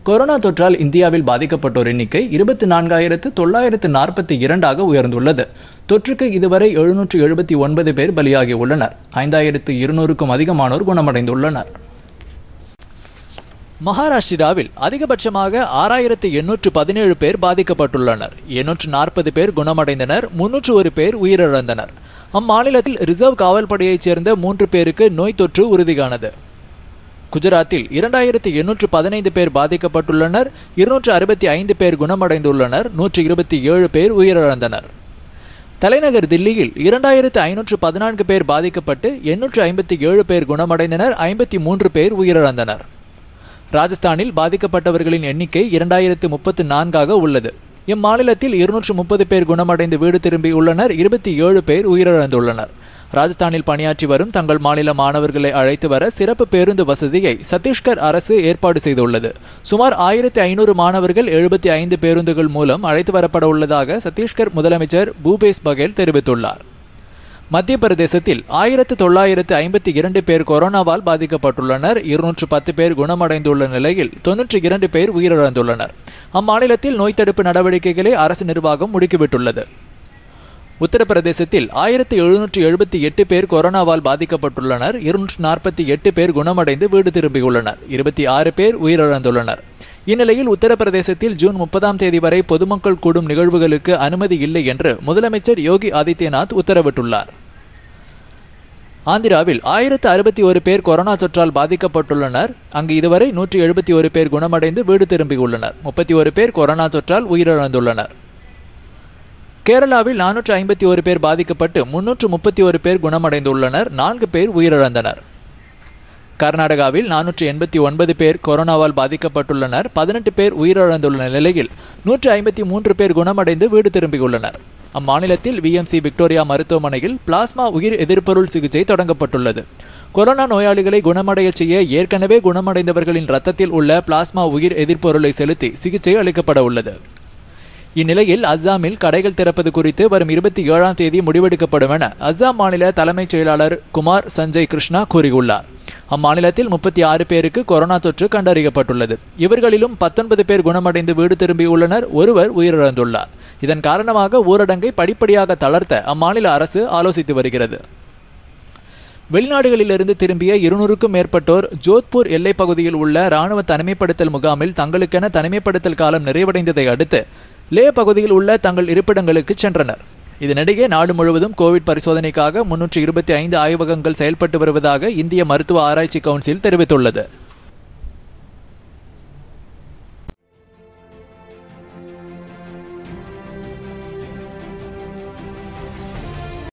corona தொற்றால் இந்தியாவில் பாதிக்கப்பட்டோர் எண்ணிக்கை இருபத்தி நான்காயிரத்து தொள்ளாயிரத்து நாற்பத்தி இரண்டாக உயர்ந்துள்ளது தொற்றுக்கு இதுவரை எழுநூற்று எழுபத்தி ஒன்பது பேர் பலியாகி உள்ளனர் ஐந்தாயிரத்து இருநூறுக்கும் அதிகமானோர் குணமடைந்துள்ளனர் மகாராஷ்டிராவில் அதிகபட்சமாக ஆறாயிரத்து எண்ணூற்று பதினேழு பேர் பாதிக்கப்பட்டுள்ளனர் எண்ணூற்று நாற்பது பேர் குணமடைந்தனர் முன்னூற்று ஒரு பேர் உயிரிழந்தனர் அம்மாநிலத்தில் ரிசர்வ் காவல்படையைச் சேர்ந்த மூன்று பேருக்கு நோய் தொற்று உறுதியானது குஜராத்தில் இரண்டாயிரத்தி எண்ணூற்று பதினைந்து பேர் பாதிக்கப்பட்டுள்ளனர் இருநூற்று அறுபத்தி ஐந்து பேர் குணமடைந்துள்ளனர் நூற்று இருபத்தி ஏழு பேர் உயிரிழந்தனர் தலைநகர் தில்லியில் இரண்டாயிரத்து ஐநூற்று பதினான்கு பேர் பாதிக்கப்பட்டு எண்ணூற்று ஐம்பத்தி ஏழு பேர் குணமடைந்தனர் ஐம்பத்தி மூன்று பேர் உயிரிழந்தனர் ராஜஸ்தானில் பாதிக்கப்பட்டவர்களின் எண்ணிக்கை இரண்டாயிரத்து முப்பத்து நான்காக உள்ளது இம்மாநிலத்தில் இருநூற்று முப்பது பேர் குணமடைந்து வீடு திரும்பியுள்ளனர் இருபத்தி ஏழு பேர் உயிரிழந்துள்ளனர் ராஜஸ்தானில் பணியாற்றி வரும் தங்கள் மாநில மாணவர்களை அழைத்து வர சிறப்பு பேருந்து வசதியை சத்தீஸ்கர் அரசு ஏற்பாடு செய்துள்ளது சுமார் ஆயிரத்தி ஐநூறு மாணவர்கள் எழுபத்தி ஐந்து பேருந்துகள் மூலம் அழைத்து வரப்பட உள்ளதாக சத்தீஸ்கர் முதலமைச்சர் பூபேஷ் பகேல் தெரிவித்துள்ளார் மத்திய பிரதேசத்தில் ஆயிரத்து தொள்ளாயிரத்து ஐம்பத்தி இரண்டு பேர் கொரோனாவால் பாதிக்கப்பட்டுள்ளனர் இருநூற்று பத்து பேர் குணமடைந்துள்ள நிலையில் தொன்னூற்றி இரண்டு பேர் உயிரிழந்துள்ளனர் அம்மாநிலத்தில் நோய் தடுப்பு நடவடிக்கைகளை அரசு நிர்வாகம் முடுக்கிவிட்டுள்ளது உத்தரப்பிரதேசத்தில் ஆயிரத்தி எழுநூற்றி எழுபத்தி எட்டு பேர் கொரோனாவால் பாதிக்கப்பட்டுள்ளனர் இருநூற்று நாற்பத்தி எட்டு பேர் குணமடைந்து வீடு திரும்பியுள்ளனர் இருபத்தி ஆறு பேர் உயிரிழந்துள்ளனர் இந்நிலையில் உத்தரப்பிரதேசத்தில் ஜூன் முப்பதாம் தேதி வரை பொதுமக்கள் கூடும் நிகழ்வுகளுக்கு அனுமதி இல்லை என்று முதலமைச்சர் யோகி ஆதித்யநாத் உத்தரவிட்டுள்ளார் ஆந்திராவில் ஆயிரத்து அறுபத்தி ஒரு பேர் கொரோனா தொற்றால் பாதிக்கப்பட்டுள்ளனர் அங்கு இதுவரை நூற்றி எழுபத்தி ஒரு பேர் குணமடைந்து வீடு திரும்பியுள்ளனர் முப்பத்தி ஒரு பேர் கொரோனா தொற்றால் உயிரிழந்துள்ளனர் கேரளாவில் நானூற்று ஐம்பத்தி ஒரு பேர் பாதிக்கப்பட்டு முன்னூற்று முப்பத்தி ஒரு பேர் குணமடைந்துள்ளனர் நான்கு பேர் உயிரிழந்தனர் கர்நாடகாவில் நானூற்று எண்பத்தி ஒன்பது பேர் கொரோனாவால் பாதிக்கப்பட்டுள்ளனர் பதினெட்டு பேர் உயிரிழந்துள்ள நிலையில் நூற்று ஐம்பத்தி மூன்று பேர் குணமடைந்து வீடு திரும்பியுள்ளனர் அம்மாநிலத்தில் விஎம்சி விக்டோரியா மருத்துவமனையில் பிளாஸ்மா உயிர் எதிர்ப்பொருள் சிகிச்சை தொடங்கப்பட்டுள்ளது கொரோனா நோயாளிகளை குணமடைய செய்ய ஏற்கனவே குணமடைந்தவர்களின் ரத்தத்தில் உள்ள பிளாஸ்மா உயிர் எதிர்ப்பொருளை செலுத்தி சிகிச்சை அளிக்கப்பட உள்ளது இந்நிலையில் அஸ்ஸாமில் கடைகள் திறப்பது குறித்து வரும் இருபத்தி ஏழாம் தேதி முடிவெடுக்கப்படும் என அஸ்ஸாம் மாநில தலைமைச் செயலாளர் குமார் சஞ்சய் கிருஷ்ணா கூறியுள்ளார் அம்மாநிலத்தில் முப்பத்தி ஆறு பேருக்கு கொரோனா தொற்று கண்டறியப்பட்டுள்ளது இவர்களிலும் பத்தொன்பது பேர் குணமடைந்து வீடு திரும்பியுள்ளனர் ஒருவர் உயிரிழந்துள்ளார் இதன் காரணமாக ஊரடங்கை படிப்படியாக தளர்த்த அம்மாநில அரசு ஆலோசித்து வருகிறது வெளிநாடுகளிலிருந்து திரும்பிய இருநூறுக்கும் மேற்பட்டோர் ஜோத்பூர் எல்லைப் பகுதியில் உள்ள ராணுவ தனிமைப்படுத்தல் முகாமில் தங்களுக்கென தனிமைப்படுத்தல் காலம் நிறைவடைந்ததை அடுத்து லே பகுதியில் உள்ள தங்கள் இருப்பிடங்களுக்கு சென்றனர் இதனிடையே நாடு முழுவதும் கோவிட் பரிசோதனைக்காக முன்னூற்றி இருபத்தி ஐந்து ஆய்வகங்கள் செயல்பட்டு வருவதாக இந்திய மருத்துவ ஆராய்ச்சி கவுன்சில் தெரிவித்துள்ளது